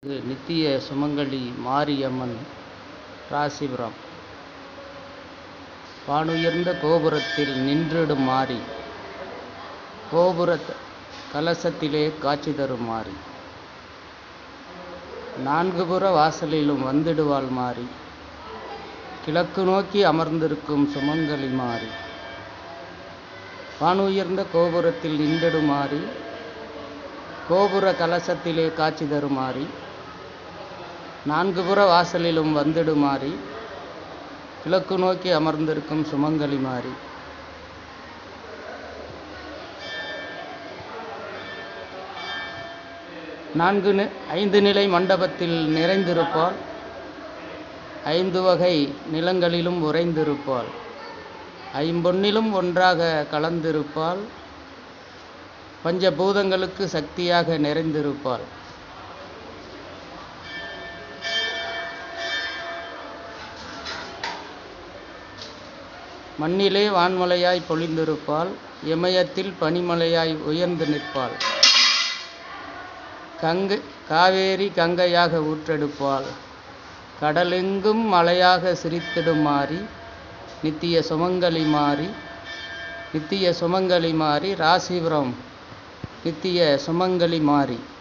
இது நித்திய சுமங்கலி மாரியம்மன் ராசிபுரம் வானுயர்ந்த கோபுரத்தில் நின்றிடும் மாறி கோபுர கலசத்திலே காட்சி தரும் மாறி நான்கு புற வாசலிலும் வந்திடுவாள் மாறி கிழக்கு நோக்கி அமர்ந்திருக்கும் சுமங்கலி மாறி வானுயர்ந்த கோபுரத்தில் நின்றிடும் மாறி கோபுர கலசத்திலே காட்சி தருமாறி நான்கு புற வாசலிலும் வந்திடுமாறி கிழக்கு நோக்கி அமர்ந்திருக்கும் சுமங்கலி மாறி நான்கு நி- ஐந்து நிலை மண்டபத்தில் நிறைந்திருப்பாள் ஐந்து வகை நிலங்களிலும் உறைந்திருப்பாள் ஐம்பொன்னிலும் ஒன்றாக கலந்திருப்பாள் பஞ்சபூதங்களுக்கு சக்தியாக நிறைந்திருப்பாள் மண்ணிலே வான்மலையாய் பொழிந்திருப்பாள் இமயத்தில் பனிமலையாய் உயர்ந்து நிற்பாள் கங்கை காவேரி கங்கையாக ஊற்றெடுப்பாள் கடலெங்கும் மலையாக சிரித்திடும் மாறி நித்திய சுமங்கலி மாறி நித்திய சுமங்கலி மாறி ராசிபுரம் நித்திய சுமங்கலி மாறி